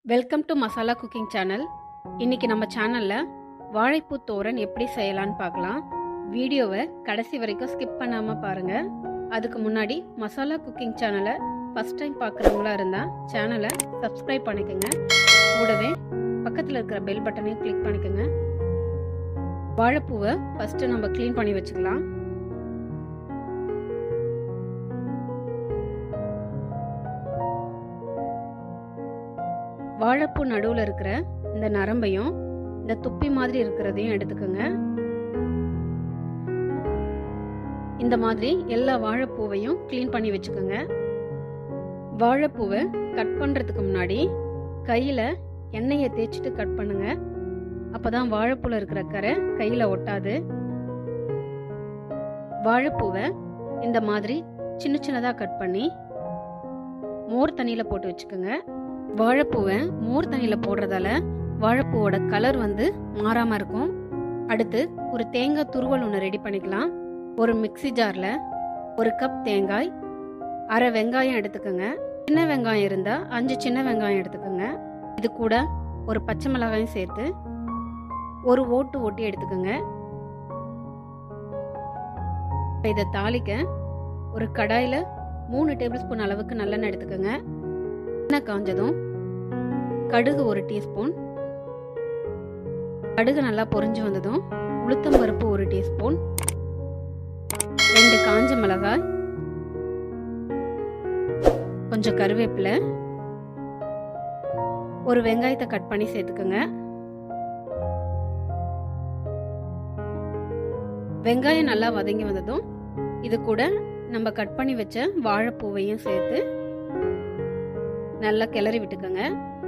welcome to masala cooking channel இன்னைக்கு நம்ம சேனலில் வாழைப்பூ தோரன் எப்படி செய்யலான்னு பார்க்கலாம் வீடியோவை கடைசி வரைக்கும் ஸ்கிப் பண்ணாமல் பாருங்கள் அதுக்கு முன்னாடி மசாலா குக்கிங் சேனலை ஃபஸ்ட் டைம் பார்க்குறவங்களா இருந்தால் சேனலை சப்ஸ்கிரைப் பண்ணிக்கோங்க கூடவே பக்கத்தில் இருக்கிற பெல் பட்டனையும் கிளிக் பண்ணிக்கோங்க வாழைப்பூவை ஃபஸ்ட்டு நம்ம க்ளீன் பண்ணி வச்சுக்கலாம் வாழைப்பூ நடுவில் இருக்கிற இந்த நரம்பையும் இந்த துப்பி மாதிரி இருக்கிறதையும் எடுத்துக்கோங்க இந்த மாதிரி எல்லா வாழைப்பூவையும் க்ளீன் பண்ணி வச்சுக்கோங்க வாழைப்பூவை கட் பண்ணுறதுக்கு முன்னாடி கையில் எண்ணெயை தேய்ச்சிட்டு கட் பண்ணுங்க அப்போதான் வாழைப்பூவில் இருக்கிற கரை கையில் ஒட்டாது வாழைப்பூவை இந்த மாதிரி சின்ன சின்னதாக கட் பண்ணி மோர் தண்ணியில் போட்டு வச்சுக்கோங்க வாழைப்பூவை மோர் தண்ணியில் போடுறதால வாழைப்பூவோட கலர் வந்து மாறாமல் இருக்கும் அடுத்து ஒரு தேங்காய் துருவல் ஒன்று ரெடி பண்ணிக்கலாம் ஒரு மிக்சி ஜாரில் ஒரு கப் தேங்காய் அரை வெங்காயம் எடுத்துக்கோங்க சின்ன வெங்காயம் இருந்தால் அஞ்சு சின்ன வெங்காயம் எடுத்துக்கோங்க இது கூட ஒரு பச்சை மிளகாயும் சேர்த்து ஒரு ஓட்டு ஓட்டி எடுத்துக்கோங்க இதை தாளிக்க ஒரு கடாயில் மூணு டேபிள் ஸ்பூன் அளவுக்கு நல்லெண்ணெய் எடுத்துக்கோங்க எண்ணெய் காஞ்சதும் கடுகு ஒரு டீஸ்பூன் கடுகு நல்லா பொரிஞ்சு வந்ததும் உளுத்தம் பருப்பு ஒரு டீஸ்பூன் ரெண்டு காஞ்ச மிளகாய் கொஞ்சம் கருவேப்பிலை ஒரு வெங்காயத்தை கட் பண்ணி சேர்த்துக்கோங்க வெங்காயம் நல்லா வதங்கி வந்ததும் இது கூட நம்ம கட் பண்ணி வச்ச வாழைப்பூவையும் சேர்த்து நல்லா கிளறி விட்டுக்கோங்க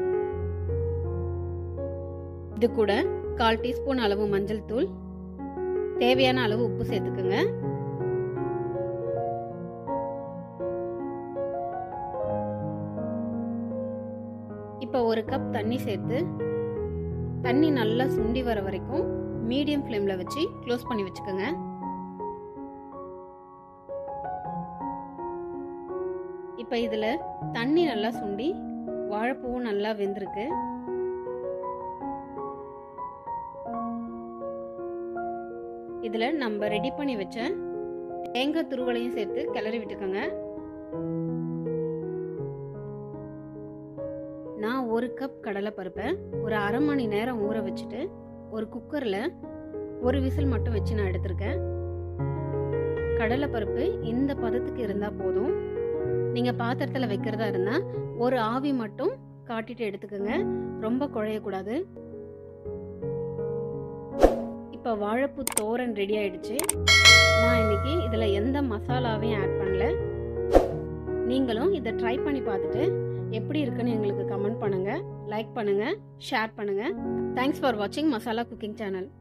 இது கூட கால் டீஸ்பூன் அளவு மஞ்சள் தூள் தேவையான அளவு உப்பு சேர்த்துக்குங்க இப்போ ஒரு கப் தண்ணி சேர்த்து தண்ணி நல்லா சுண்டி வர வரைக்கும் மீடியம் ஃப்ளேமில் வச்சு க்ளோஸ் பண்ணி வச்சுக்கோங்க இப்போ இதில் தண்ணி நல்லா சுண்டி வாழைப்பூவும் நல்லா வெந்திருக்கு இதில் நம்ம ரெடி பண்ணி வச்ச தேங்காய் துருவலையும் சேர்த்து கிளறி விட்டுக்கோங்க நான் ஒரு கப் கடலை பருப்பை ஒரு அரை மணி நேரம் ஊற வச்சுட்டு ஒரு குக்கரில் ஒரு விசில் மட்டும் வச்சு நான் எடுத்திருக்கேன் கடலை பருப்பு இந்த பதத்துக்கு இருந்தால் போதும் நீங்கள் பாத்திரத்தில் வைக்கிறதா இருந்தால் ஒரு ஆவி மட்டும் காட்டிட்டு எடுத்துக்கோங்க ரொம்ப குழையக்கூடாது இப்போ வாழைப்பூ தோரன் ரெடி ஆயிடுச்சு நான் இன்னைக்கு இதில் எந்த மசாலாவையும் ஆட் பண்ணல நீங்களும் இதை ட்ரை பண்ணி பார்த்துட்டு எப்படி இருக்குன்னு எங்களுக்கு கமெண்ட் பண்ணுங்கள் லைக் பண்ணுங்கள் ஷேர் பண்ணுங்கள் தேங்க்ஸ் ஃபார் வாட்சிங் மசாலா குக்கிங் சேனல்